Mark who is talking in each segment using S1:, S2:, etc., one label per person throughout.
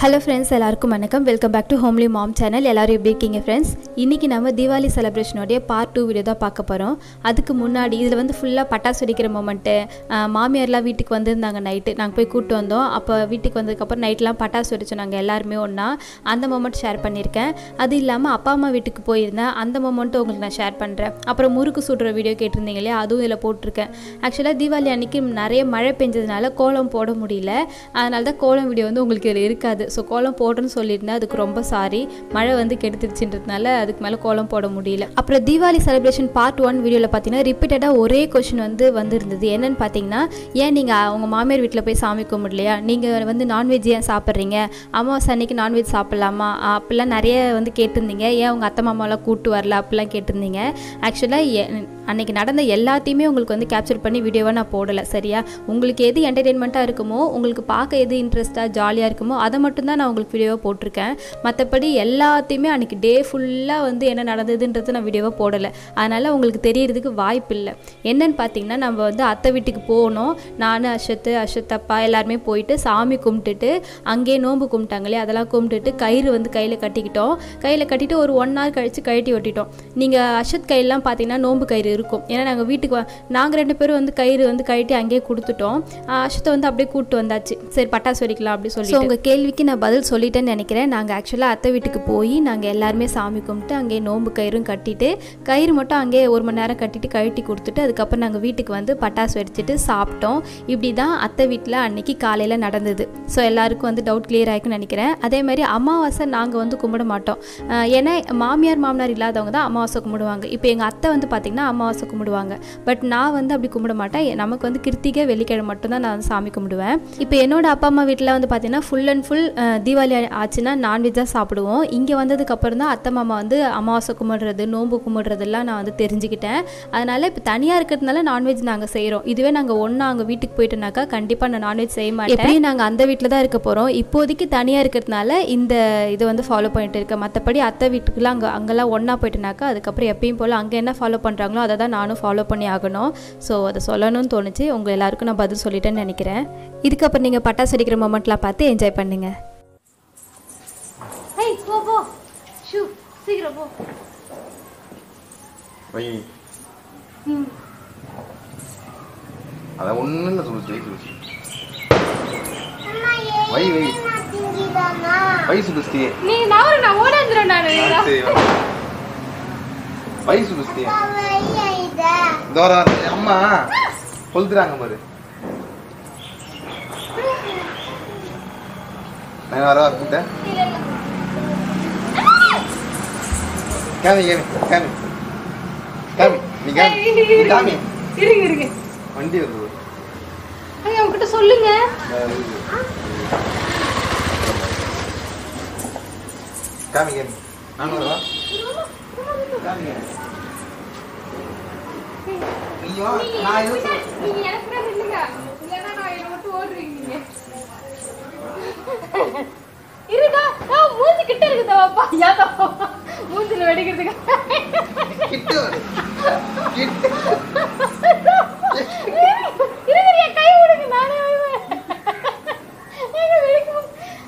S1: Hello friends எல்லாருக்கும் வணக்கம் welcome back to homely mom channel எல்லாரும் எப்படி இருக்கீங்க ஃப்ரெண்ட்ஸ் இன்றைக்கி நம்ம தீபாவளி செலிப்ரேஷனோடைய பார்ட் டூ வீடியோ தான் பார்க்க போகிறோம் அதுக்கு முன்னாடி இதில் வந்து ஃபுல்லாக பட்டாசு வெடிக்கிற மொமெண்ட்டு மாமியார்லாம் வீட்டுக்கு வந்திருந்தாங்க நைட்டு நாங்கள் போய் கூப்பிட்டு வந்தோம் அப்போ வீட்டுக்கு வந்ததுக்கப்புறம் நைட்லாம் பட்டாசு வெடிச்சோம் நாங்கள் எல்லாருமே ஒன்றா அந்த மொமெண்ட் ஷேர் பண்ணியிருக்கேன் அது இல்லாமல் அப்பா அம்மா வீட்டுக்கு போயிருந்தேன் அந்த மொமெண்ட்டும் உங்களுக்கு நான் ஷேர் பண்ணுறேன் அப்புறம் முறுக்கு சுடுற வீடியோ கேட்டிருந்தீங்க இல்லையா அதுவும் இதில் போட்டிருக்கேன் ஆக்சுவலாக தீபாவளி அன்னைக்கு நிறைய மழை பெஞ்சதுனால கோலம் போட முடியல அதனால தான் கோலம் வீடியோ வந்து உங்களுக்கு இதில் இருக்காது ஸோ கோலம் போடுறேன்னு சொல்லியிருந்தேன் அதுக்கு ரொம்ப சாரி மழை வந்து கெடுத்துருச்சுன்றதுனால அதுக்கு மேலே கோலம் போட முடியல அப்புறம் தீபாவளி செலிப்ரேஷன் பார்ட் ஒன் வீடியோவில் பார்த்தீங்கன்னா ரிப்பீட்டடாக ஒரே கொஷின் வந்து வந்திருந்தது என்னன்னு பார்த்தீங்கன்னா ஏன் நீங்கள் அவங்க மாமியார் வீட்டில் போய் சாமி கும்பிடலையா நீங்கள் வந்து நான்வெஜ் ஏன் சாப்பிட்றீங்க அமாவாசை அன்னைக்கு நான்வெஜ் சாப்பிட்லாமா அப்படிலாம் நிறைய வந்து கேட்டிருந்தீங்க ஏன் உங்கள் அத்தை மாமாலாம் கூட்டு வரல அப்படிலாம் கேட்டிருந்தீங்க ஆக்சுவலாக அன்னைக்கு நடந்த எல்லாத்தையுமே உங்களுக்கு வந்து கேப்சர் பண்ணி வீடியோவாக நான் போடலை சரியா உங்களுக்கு எது என்டர்டெயின்மெண்ட்டாக இருக்குமோ உங்களுக்கு பார்க்க எது இன்ட்ரெஸ்ட்டாக ஜாலியாக இருக்குமோ அதை மட்டும்தான் நான் உங்களுக்கு வீடியோவாக போட்டிருக்கேன் மற்றபடி எல்லாத்தையுமே அன்றைக்கி டே ஃபுல்லாக வந்து என்ன நடந்ததுன்றது நான் வீடியோவாக போடலை அதனால் உங்களுக்கு தெரியறதுக்கு வாய்ப்பு இல்லை என்னன்னு பார்த்தீங்கன்னா நம்ம வந்து அத்தை வீட்டுக்கு போனோம் நான் அஷத்து அஷத்தப்பா எல்லாருமே போயிட்டு சாமி கும்பிட்டுட்டு அங்கேயே நோன்பு கும்பிட்டாங்களே அதெல்லாம் கும்பிட்டுட்டு கயிறு வந்து கையில் கட்டிக்கிட்டோம் கையில் கட்டிட்டு ஒரு ஒன் ஹவர் கழித்து கழட்டி ஒட்டிட்டோம் நீங்கள் அஷத் கையெல்லாம் பார்த்தீங்கன்னா நோன்பு கயிறு இருக்கும் ஏன்னா நாங்கள் வீட்டுக்கு வ- நாங்கள் ரெண்டு பேரும் வந்து கயிறு வந்து கழட்டி அங்கேயே கொடுத்துட்டோம் ஆஹ் அஷத்தை வந்து அப்படியே கூப்பிட்டு வந்தாச்சு சரி பட்டாசு வெடிக்கலாம் அப்படி சொல்லி உங்கள் கேள்விக்கு நான் பதில் சொல்லிட்டேன்னு நினைக்கிறேன் நாங்கள் ஆக்சுவலாக அத்தை வீட்டுக்கு போய் நாங்கள் எல்லாருமே சாமி கும்பிட்டு அங்கேயே நோன்பு கயிறும் கட்டிட்டு கயிறு மட்டும் அங்கேயே ஒரு மணி நேரம் கட்டிட்டு கழட்டி கொடுத்துட்டு அதுக்கப்புறம் நாங்கள் வீட்டுக்கு வந்து பட்டாசு வெடிச்சிட்டு சாப்பிட்டோம் இப்படி தான் அத்தை வீட்டில் அன்னைக்கு காலையில் நடந்தது ஸோ எல்லாருக்கும் வந்து டவுட் கிளியர் ஆகிக்கும்னு நினைக்கிறேன் அதே மாதிரி அமாவாசை நாங்கள் வந்து கும்பிட மாட்டோம் ஆஹ் ஏன்னா மாமியார் மாமனார் இல்லாதவங்க தான் அமாவாசை கும்பிடுவாங்க இப்போ எங்கள் அத்தை வந்து பார்த்திங்கன்னா அமாவாசை கும்பிடுவாங்க பட் நான் வந்து அப்படி கும்பிட மாட்டேன் எ- நமக்கு வந்து கிருத்திகை வெள்ளிக்கிழமை மட்டும்தான் நான் வந்து சாமி கும்பிடுவேன் இப்போ என்னோட அப்பா அம்மா வீட்டில் வந்து பார்த்தீங்கன்னா ஃபுல் அண்ட் ஃபுல் தீபாவளி ஆச்சுன்னா நான்வெஜ் தான் சாப்பிடுவோம் இங்கே வந்ததுக்கப்புறம் தான் அத்தை மாமா வந்து அமாவாசை கும்பிடுறது நோன்பு கும்பிடுறதெல்லாம் நான் வந்து தெரிஞ்சுக்கிட்டேன் அதனால் இப்போ தனியாக இருக்கிறதுனால நான்வெஜ் நாங்கள் செய்கிறோம் இதுவே நாங்கள் ஒன்றா அங்கே வீட்டுக்கு போயிட்டோனாக்கா கண்டிப்பாக நான் நான்வெஜ் செய்ய மாட்டேன் எப்படியும் நாங்கள் அந்த வீட்டில் தான் இருக்க போகிறோம் இப்போதைக்கு தனியாக இருக்கிறதுனால இந்த இது வந்து ஃபாலோ பண்ணிட்டு இருக்கேன் மற்றபடி அத்தை வீட்டுக்குலாம் அங்கே அங்கெல்லாம் ஒன்றா போயிட்டேனாக்கா அதுக்கப்புறம் எப்பயும் போல் அங்கே என்ன ஃபாலோ பண்ணுறாங்களோ அதை தான் நானும் ஃபாலோ பண்ணி ஆகணும் ஸோ அதை சொல்லணும்னு தோணுச்சு உங்கள் எல்லாருக்கும் நான் பதில் சொல்லிட்டேன்னு நினைக்கிறேன் இதுக்கப்புறம் நீங்கள் பட்டாசு அடிக்கிற மொமெண்ட்லாம் பார்த்து என்ஜாய் பண்ணுங்கள்
S2: ஏய் போ போ ஷூ சீக்கிரம் போ
S3: வை அதான் ஒண்ணுன்னு சொல்லுச்சு சொல்லுச்சு வை வை வை சுபஸ்தி
S2: நீ நவரு நான் ஓடாந்துறேன் நானு
S3: வை சுபஸ்தி தோரா அம்மா கொளுத்துறாங்க பாரு நான் வரவா கூட்ட காமி காமி காமி காமி நீ காமி நீ காமி
S2: இருங்க இருங்க
S3: வண்டி வருது
S2: ஐயா அவங்ககிட்ட சொல்லுங்க
S3: காமி காமி நான் வரவா காமி காமி ஐயோ நான் எதுவும் சொல்ல-
S2: நீங்க எனக்கு தான் நில்லுங்க இல்லைன்னா நான் என்னை மட்டும் ஓடுறீங்க நீங்க இருக்கா ஆ மூஞ்சி கிட்ட இருக்குதா பாப்பா யாதா மூஞ்சில வெடிக்கிறதுக்கு
S3: கிட்ட வரு. கிட்ட
S2: இருங்க என் கை விடுங்க நானே வருவேன் எங்க வெடிக்கும்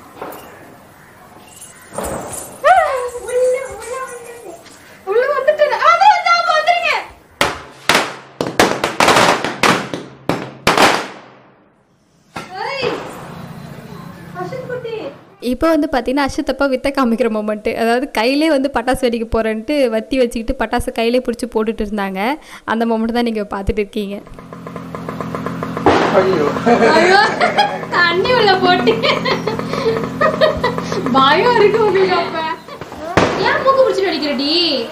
S2: உள்ள வந்துட்டு அதான் வந்து வந்துருங்க ஏய் அசன் குட்டி
S1: இப்போ வந்து பார்த்தீங்கன்னா அஷத்தப்பா வித்த காமிக்கிற மொமெண்ட்டு அதாவது கையிலே வந்து பட்டாசு வெடிக்க போகிறேன்ட்டு வத்தி வச்சுக்கிட்டு பட்டாசு கையிலே பிடிச்சி போட்டுட்டு இருந்தாங்க அந்த மொமெண்ட் தான் நீங்கள் பார்த்துட்டு இருக்கீங்க
S3: ஐயோ
S2: ஐயோ தண்ணி உள்ள போட்டு பயம் இருக்கு உங்களுக்கு அப்ப ஏன் மூக்கு பிடிச்சிட்டு அடிக்கிறடி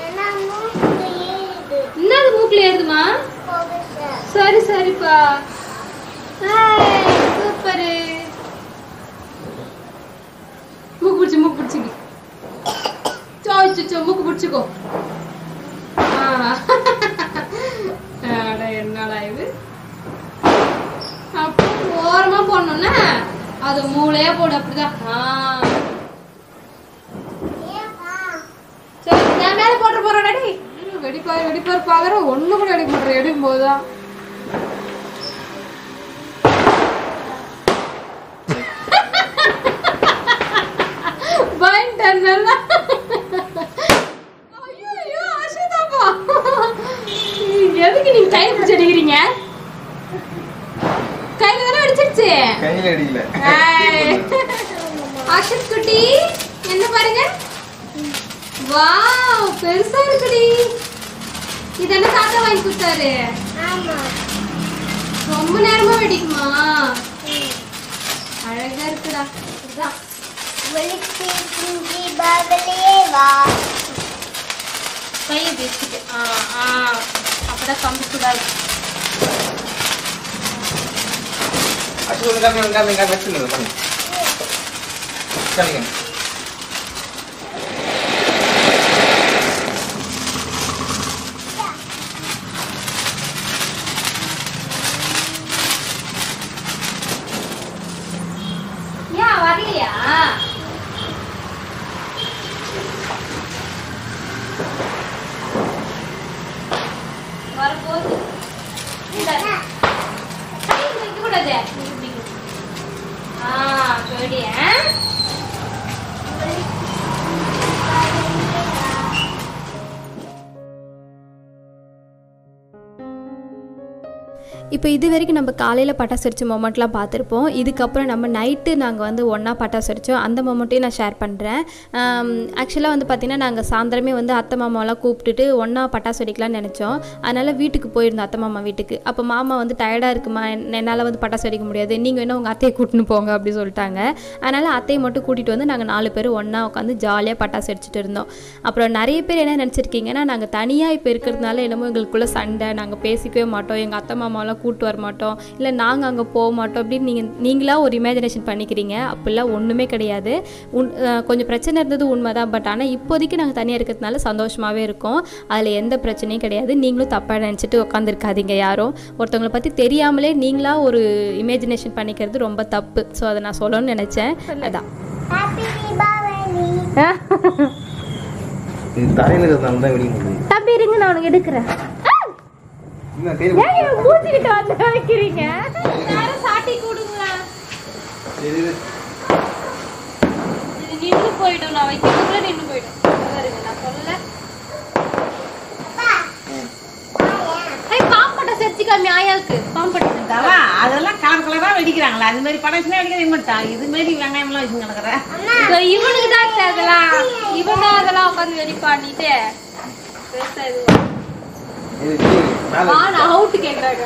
S2: என்னது மூக்குல ஏறுதுமா சரி சரிப்பா சூப்பரு மூக்கு பிடிச்சி மூக்கு பிடிச்சிக்கி சோ மூக்கு பிடிச்சிக்கோ ஆ. அட, என்னடா இது அப்போ ஓரமா போடணும்னா அது மூளையா போடு அப்படிதான் ஆ. சரி நான் மேல போட்டு போறேன் டாடி வெடிப்பாரு வெடிப்பாரு பாக்குற ஒண்ணு கூட எடுக்க மாட்டேன் எடுக்கும் போதுதான் நல்லா ஐயோ ஐயோ அஷதாப்பா எதுக்கு நீங்க கையில பிடிச்சி அடிக்கிறீங்க கையில தானே அடிச்சிருச்சு
S3: கையில அடிக்கல
S2: ஏய். அஷத் குட்டி என்ன பாருங்க வாவ் பெருசா இருக்குடி இது என்ன தாத்தா வாங்கி கொடுத்தாரு ரொம்ப நேரமா வெடிக்குமா அழகா இருக்குடா இதுதான் கையை பேசிட்டு ஆ ஆ அப்பதான் கம்பி கூடாது
S3: அச்சு வந்து காமி காமி காமி வச்சுருங்க பண்ணி காமிங்க
S2: ஏன் வரலையா வரப்போகுது இந்தாங்க. கை வைக்கக்கூடாது. இப்படி. ஆ, சரி, ஆ?
S1: இப்போ இது வரைக்கும் நம்ம காலையில் பட்டாசு வெடிச்ச மொமெண்ட்லாம் பார்த்துருப்போம் இதுக்கப்புறம் நம்ம நைட்டு நாங்கள் வந்து ஒன்றா பட்டாசு வெடிச்சோம் அந்த மொமெண்ட்டையும் நான் ஷேர் பண்ணுறேன் ஆக்சுவலாக வந்து பார்த்திங்கன்னா நாங்கள் சாயந்தரமே வந்து அத்தை மாமாவெல்லாம் கூப்பிட்டுட்டு ஒன்றா பட்டாசு வெடிக்கலாம்னு நினச்சோம் அதனால் வீட்டுக்கு போயிருந்தோம் அத்தை மாமா வீட்டுக்கு அப்போ மாமா வந்து டயர்டாக இருக்குமா என்னால் வந்து பட்டாசு வெடிக்க முடியாது நீங்கள் வேணால் உங்கள் அத்தையை கூட்டின்னு போங்க அப்படி சொல்லிட்டாங்க அதனால் அத்தையை மட்டும் கூட்டிகிட்டு வந்து நாங்கள் நாலு பேர் ஒன்றா உட்காந்து ஜாலியாக பட்டாசு வெடிச்சிட்டு இருந்தோம் அப்புறம் நிறைய பேர் என்ன நினச்சிருக்கீங்கன்னா நாங்கள் தனியாக இப்போ இருக்கிறதுனால என்னமோ எங்களுக்குள்ளே சண்டை நாங்கள் பேசிக்கவே மாட்டோம் எங்கள் அத்தை மாமாவெல்லாம் கூப்பிட்டு வர மாட்டோம் இல்லை நாங்கள் அங்கே போக மாட்டோம் அப்படின்னு நீங்கள் நீங்களா ஒரு இமேஜினேஷன் பண்ணிக்கிறீங்க அப்படிலாம் ஒன்றுமே கிடையாது உன் அஹ் கொஞ்சம் பிரச்சனை இருந்தது உண்மை தான் பட் ஆனால் இப்போதைக்கு நாங்கள் தனியாக இருக்கிறதுனால சந்தோஷமாகவே இருக்கோம் அதில் எந்த பிரச்சனையும் கிடையாது நீங்களும் தப்பாக நினச்சிட்டு உட்காந்துருக்காதீங்க யாரும் ஒருத்தவங்களை பற்றி தெரியாமலே நீங்களா ஒரு இமேஜினேஷன் பண்ணிக்கிறது ரொம்ப தப்பு ஸோ அதை நான் சொல்லணும்னு நினச்சேன் அதான்
S3: இது தலையில இருக்கிறதுனால தான் வெடிக்க முடியும்
S2: தம்பி இருங்க நான் உனக்கு எடுக்கிறேன்
S3: இன்னும் கையில
S2: ஏன் என் மூஞ்சிக்கிட்ட வந்து வைக்கிறீங்க நேரம் சாட்டி கொடுங்களா
S3: சரி, இது.
S2: இது நின்று போயிடும் நான் வைக்கிறதுக்குள்ள நின்று போயிடும் பாருங்க நான் சொல்லல ஏய் பாம்பட்ட செர்ச்சி காமி ஆயாக்கு பாம்பட்ட
S4: அதெல்லாம் அதெல்லாம் கலர் கலரா வெடிக்கிறாங்களா அது மாதிரி பட்டாசுனா வெடிக்கிறது இவன்ட்டா இது மாதிரி வெங்காயம் எல்லாம் வச்சு கிடக்குற
S2: இவனுக்கு தான் அதெல்லாம் இவன் தான் அதெல்லாம் உட்காந்து வெடிப்பாடிட்டு பெருசா இது
S3: இது கீழே, மேல
S2: ஆ நான் அவுட் கேக்குறாங்க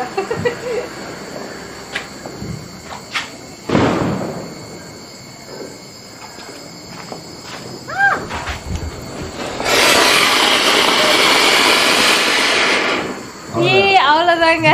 S2: ஏய் அவ்வளவுதாங்க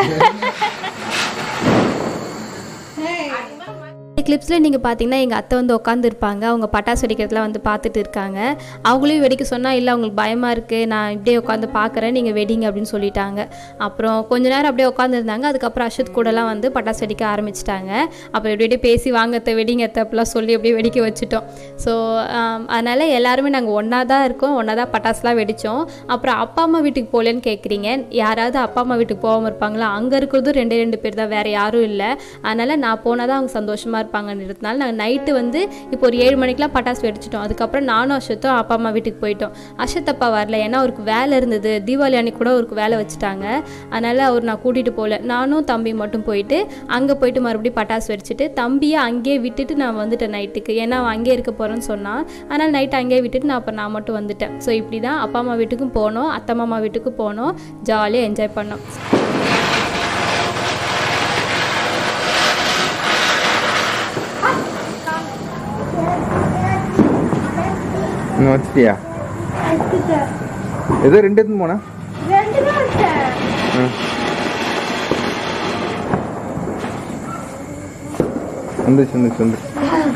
S1: கிளிப்ஸில் நீங்கள் பார்த்தீங்கன்னா எங்கள் அத்தை வந்து உட்காந்துருப்பாங்க அவங்க பட்டாசு வெடிக்கிறதுலாம் வந்து பார்த்துட்டு இருக்காங்க அவங்களையும் வெடிக்க சொன்னால் இல்லை அவங்களுக்கு பயமாக இருக்குது நான் இப்படியே உட்காந்து பார்க்குறேன் நீங்கள் வெடிங்க அப்படின்னு சொல்லிட்டாங்க அப்புறம் கொஞ்ச நேரம் அப்படியே உட்காந்துருந்தாங்க அதுக்கப்புறம் அஷத் கூடலாம் வந்து பட்டாசு வெடிக்க ஆரம்பிச்சிட்டாங்க அப்புறம் இப்படி இப்படியே பேசி வாங்கத்த வெடிங்கத்த அப்படிலாம் சொல்லி அப்படியே வெடிக்க வச்சுட்டோம் ஸோ அதனால் எல்லாருமே நாங்கள் ஒன்றா தான் இருக்கோம் ஒன்றா தான் பட்டாசுலாம் வெடித்தோம் அப்புறம் அப்பா அம்மா வீட்டுக்கு போகலன்னு கேட்குறீங்க யாராவது அப்பா அம்மா வீட்டுக்கு போகாமல் இருப்பாங்களா அங்கே இருக்கிறதும் ரெண்டே ரெண்டு பேர் தான் வேறு யாரும் இல்லை அதனால் நான் போனால் தான் அவங்க சந்தோஷமாக இருப்பாங்கன்றதுனால நாங்கள் நைட்டு வந்து இப்போ ஒரு ஏழு மணிக்கெலாம் பட்டாசு வெடிச்சிட்டோம் அதுக்கப்புறம் நானும் அஷத்தும் அப்பா அம்மா வீட்டுக்கு போயிட்டோம் அஷத் அப்பா வரல ஏன்னா அவருக்கு வேலை இருந்தது தீபாவளி அன்னைக்கு கூட அவருக்கு வேலை வச்சுட்டாங்க அதனால் அவர் நான் கூட்டிகிட்டு போகல நானும் தம்பி மட்டும் போயிட்டு அங்கே போயிட்டு மறுபடியும் பட்டாசு வெடிச்சிட்டு தம்பியை அங்கேயே விட்டுட்டு நான் வந்துட்டேன் நைட்டுக்கு ஏன்னா அவன் அங்கேயே இருக்க போகிறேன்னு சொன்னான் அதனால் நைட்டு அங்கேயே விட்டுட்டு நான் அப்போ நான் மட்டும் வந்துட்டேன் ஸோ இப்படி தான் அப்பா அம்மா வீட்டுக்கும் போனோம் அத்தை மாமா வீட்டுக்கும் போனோம் ஜாலியாக என்ஜாய் பண்ணோம்
S3: இன்னும் வச்சிட்டியா ஏதோ ரெண்டு எடுத்து போனா
S2: ரெண்டு தான் வச்சேன்
S3: வந்துச்சு வந்துச்சு வந்துச்சு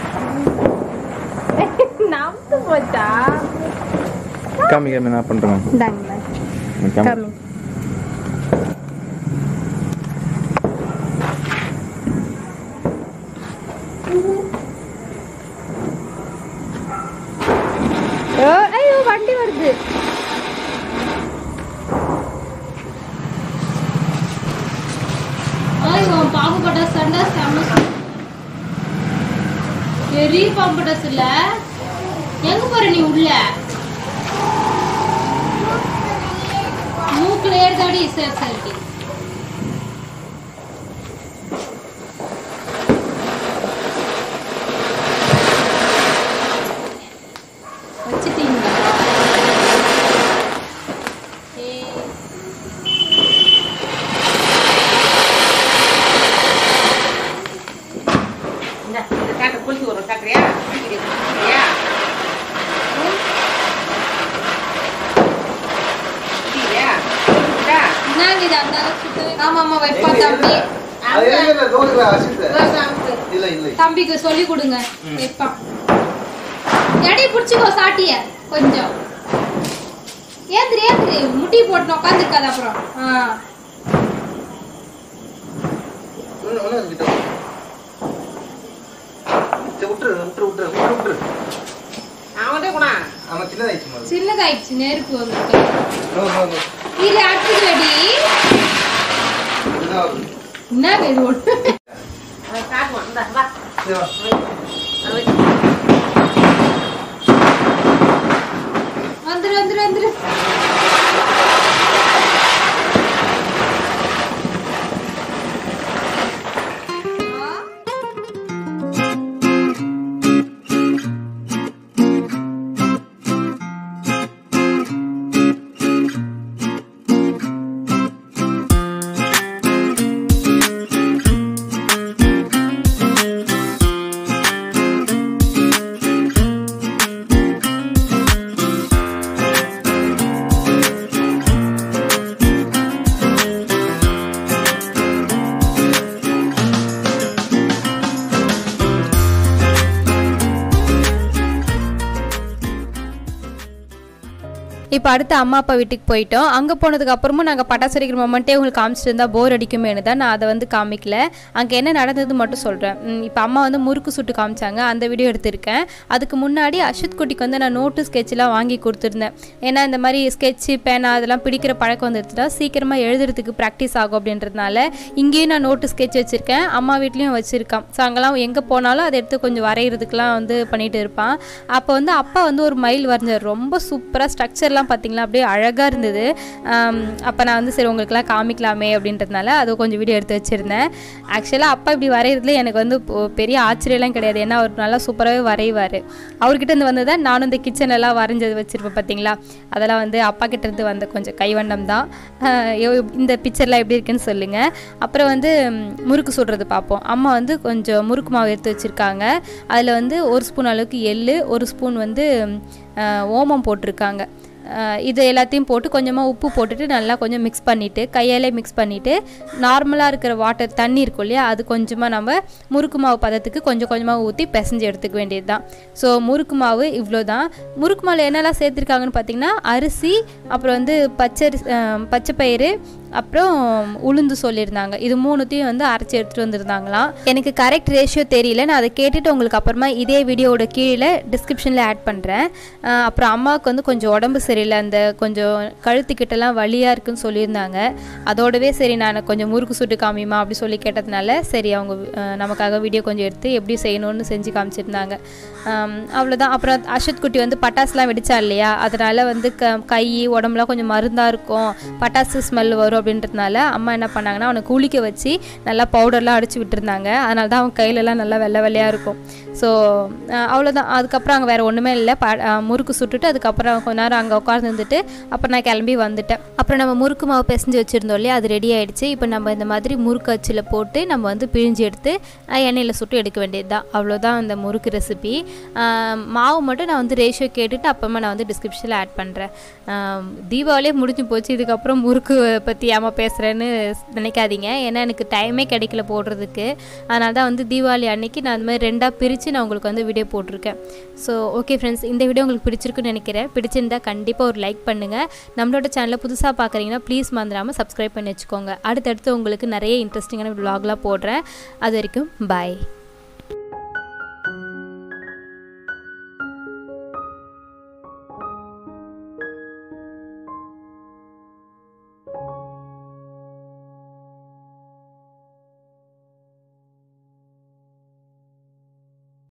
S2: நமக்கு போச்சா
S3: காமி காமி நான் பண்ணுறேன்
S2: இந்தாங்களா
S3: காமி
S2: ஐயோ வண்டி வருது ஐயோ பாம்பு பட்டாசு சண்டை செம்ம சு- பெரிய பாம்பு பட்டாசு இல்ல எங்க போற நீ உள்ள மூக்குல ஏறுதாடி சரி சரி வச்சுட்டீங்களா ஏய்
S4: இந்த இந்த காட்டை குளிச்சு வரும் சாக்கிறியா குளிக்கிறியா குளிக்கிறியா குளிக்கிறியா
S2: என்னங்க இது அந்த அளவுக்கு சுத்தவே ஆமா ஆமா வைப்பா தம்பி
S3: அது இல்ல, இல்ல, இதோ இருக்கிற அரிசி.
S2: அங்க.
S3: இல்ல, இல்ல.
S2: தம்பிக்கு சொல்லி கொடுங்க வைப்பான் எடை பிடிச்சிக்கோ சாட்டிய கொஞ்சம் ஏந்திரி ஏந்திரி முட்டி போட்டு உட்காந்துருக்காது அப்புறம் ஆ
S3: ஒண்ணு, ஒண்ணு இருக்கு, இதோ. சரி, விட்டுரு, விட்டுரு, விட்டுரு, விட்டுரு, விட்டுரு.
S4: அவன்கிட்ட குணா
S3: ஆமா, சின்னதாயிடுச்சு முதல்ல.
S2: சின்னதாயிடுச்சு நெருப்பு வந்துருக்கு
S3: நோ, நோ, நோ.
S2: இது அடுத்தது
S3: இதுதான் வருது.
S2: என்ன இது ஒண்ணு
S4: அதை காட்டுவான் இந்த வா
S3: சரி, வா.
S4: அதை வச்சு
S2: வந்துரு வந்துரு வந்துரு
S1: இப்போ அடுத்து அம்மா அப்பா வீட்டுக்கு போயிட்டோம் அங்கே போனதுக்கு அப்புறமும் நாங்கள் பட்டாசு வெடிக்கிற மொமெண்ட்டே உங்களுக்கு காமிச்சிட்டு இருந்தால் போர் அடிக்குமேனு தான் நான் அதை வந்து காமிக்கல அங்கே என்ன நடந்தது மட்டும் சொல்கிறேன் இப்போ அம்மா வந்து முறுக்கு சுட்டு காமிச்சாங்க அந்த வீடியோ எடுத்திருக்கேன் அதுக்கு முன்னாடி அஷித் குட்டிக்கு வந்து நான் நோட்டு ஸ்கெட்ச்லாம் வாங்கி கொடுத்துருந்தேன் ஏன்னா இந்த மாதிரி ஸ்கெட்சு பேனா அதெல்லாம் பிடிக்கிற பழக்கம் வந்துருச்சுன்னா சீக்கிரமாக எழுதுறதுக்கு ப்ராக்டிஸ் ஆகும் அப்படின்றதுனால இங்கேயும் நான் நோட்டு ஸ்கெட்ச் வச்சுருக்கேன் அம்மா வீட்லேயும் வச்சுருக்கேன் ஸோ அங்கெல்லாம் எங்கே போனாலும் அதை எடுத்து கொஞ்சம் வரைகிறதுக்குலாம் வந்து பண்ணிட்டு இருப்பான் அப்போ வந்து அப்பா வந்து ஒரு மயில் வரைஞ்சார் ரொம்ப சூப்பராக ஸ்ட்ரக்சர்லாம் பார்த்தீங்களா அப்படியே அழகாக இருந்தது அப்போ நான் வந்து சரி உங்களுக்குலாம் காமிக்கலாமே அப்படின்றதுனால அதை கொஞ்சம் வீடியோ எடுத்து வச்சுருந்தேன் ஆக்சுவலாக அப்பா இப்படி வரைகிறதுல எனக்கு வந்து இப்போ பெரிய ஆச்சரியம்லாம் கிடையாது ஏன்னா அவர் நல்லா சூப்பராகவே வரைவார் அவர்கிட்ட இருந்து வந்ததை நானும் இந்த kitchen எல்லாம் வரைஞ்சது வச்சுருப்பேன் பார்த்தீங்களா அதெல்லாம் வந்து அப்பா கிட்ட இருந்து வந்த கொஞ்சம் கைவண்ணம் தான் அஹ் எவ்- இந்த பிக்சர்லாம் எப்படி இருக்குன்னு சொல்லுங்கள் அப்புறம் வந்து ம், முறுக்கு சுடுறது பார்ப்போம் அம்மா வந்து கொஞ்சம் முறுக்கு மாவு எடுத்து வச்சுருக்காங்க அதில் வந்து ஒரு ஸ்பூன் அளவுக்கு எள்ளு ஒரு ஸ்பூன் வந்து ம், அஹ், ஓமம் போட்டிருக்காங்க அஹ், இது எல்லாத்தையும் போட்டு கொஞ்சமாக உப்பு போட்டுட்டு நல்லா கொஞ்சம் மிக்ஸ் பண்ணிவிட்டு கையாலே மிக்ஸ் பண்ணிவிட்டு நார்மலாக இருக்கிற வாட்டர் தண்ணி இருக்கும் இல்லையா அது கொஞ்சமாக நம்ம முறுக்கு மாவு பதத்துக்கு கொஞ்சம் கொஞ்சமாக ஊற்றி பிசைஞ்சு எடுத்துக்க வேண்டியது தான் ஸோ முறுக்கு மாவு இவ்வளோ தான் முறுக்கு மாவில் என்னெல்லாம் சேர்த்துருக்காங்கன்னு பார்த்தீங்கன்னா அரிசி அப்புறம் வந்து பச்சரி அஹ், பச்சை பயிறு அப்புறம் உளுந்து சொல்லியிருந்தாங்க இது மூணுத்தையும் வந்து அரைச்சி எடுத்துகிட்டு வந்திருந்தாங்களாம் எனக்கு கரெக்ட் ரேஷியோ தெரியல நான் அதை கேட்டுட்டு உங்களுக்கு அப்புறமா இதே வீடியோவோட கீழே டிஸ்கிரிப்ஷனில் ஆட் பண்ணுறேன் அப்புறம் அம்மாவுக்கு வந்து கொஞ்சம் உடம்பு சரியில்லை அந்த கொஞ்சம் கழுத்துக்கிட்டலாம் வலியாக இருக்குன்னு சொல்லியிருந்தாங்க அதோடவே சரி நான் கொஞ்சம் முறுக்கு சுட்டு காமிமா அப்படி சொல்லி கேட்டதுனால சரி அவங்க அஹ், நமக்காக வீடியோ கொஞ்சம் எடுத்து எப்படி செய்யணும்னு செஞ்சு காமிச்சிருந்தாங்க ஆம், அவ்வளோதான் அப்புறம் அஷத் குட்டி வந்து பட்டாசுலாம் வெடிச்சா இல்லையா அதனால் வந்து க கை உடம்புலாம் கொஞ்சம் மருந்தாக இருக்கும் பட்டாசு ஸ்மெல் வரும் அப்படின்றதுனால அம்மா என்ன பண்ணாங்கன்னா அவனை குளிக்க வச்சு நல்லா பவுடர்லாம் அடிச்சு விட்டுருந்தாங்க அதனால தான் அவன் கையிலலாம் நல்லா வெள்ளை வெள்ளையாக இருக்கும் ஸோ அவ்வளோதான் அதுக்கப்புறம் அங்கே வேறு ஒன்றுமே இல்லை ப அஹ், முறுக்கு சுட்டுட்டு அதுக்கப்புறம் கொஞ்ச நேரம் அங்கே உட்கார்ந்து இருந்துட்டு அப்புறம் நான் கிளம்பி வந்துட்டேன் அப்புறம் நம்ம முறுக்கு மாவு பிசைஞ்சு வச்சுருந்தோம் இல்லையா அது ரெடி ஆயிடுச்சு இப்போ நம்ம இந்த மாதிரி முறுக்கு அச்சில் போட்டு நம்ம வந்து பிழிஞ்சு எடுத்து அஹ், எண்ணெயில் சுட்டு எடுக்க வேண்டியது தான் அவ்வளோதான் அந்த முறுக்கு ரெசிபி மாவு மட்டும் நான் வந்து ரேஷியோ கேட்டுட்டு அப்புறமா நான் வந்து டிஸ்கிரிப்ஷனில் ஆட் பண்ணுறேன் தீபாவளியே முடிஞ்சு போச்சு இதுக்கப்புறம் முறுக்கு பற்றி ஏமா பேசுகிறேன்னு நினைக்காதீங்க ஏன்னா எனக்கு டைமே கிடைக்கல போடுறதுக்கு அதனால தான் வந்து தீபாவளி அன்னைக்கு நான் அந்த மாதிரி ரெண்டாக பிரித்து நான் உங்களுக்கு வந்து வீடியோ போட்டிருக்கேன் ஸோ ஓகே ஃப்ரெண்ட்ஸ் இந்த வீடியோ உங்களுக்கு பிடிச்சிருக்குன்னு நினைக்கிறேன் பிடிச்சிருந்தா கண்டிப்பாக ஒரு லைக் பண்ணுங்கள் நம்மளோட சேனலை புதுசாக பார்க்குறீங்கன்னா ப்ளீஸ் மறந்துடாமல் சப்ஸ்கிரைப் பண்ணி வச்சுக்கோங்க அடுத்தடுத்து உங்களுக்கு நிறைய இன்ட்ரெஸ்டிங்கான vlogலாம் போடுறேன் அது வரைக்கும் பாய்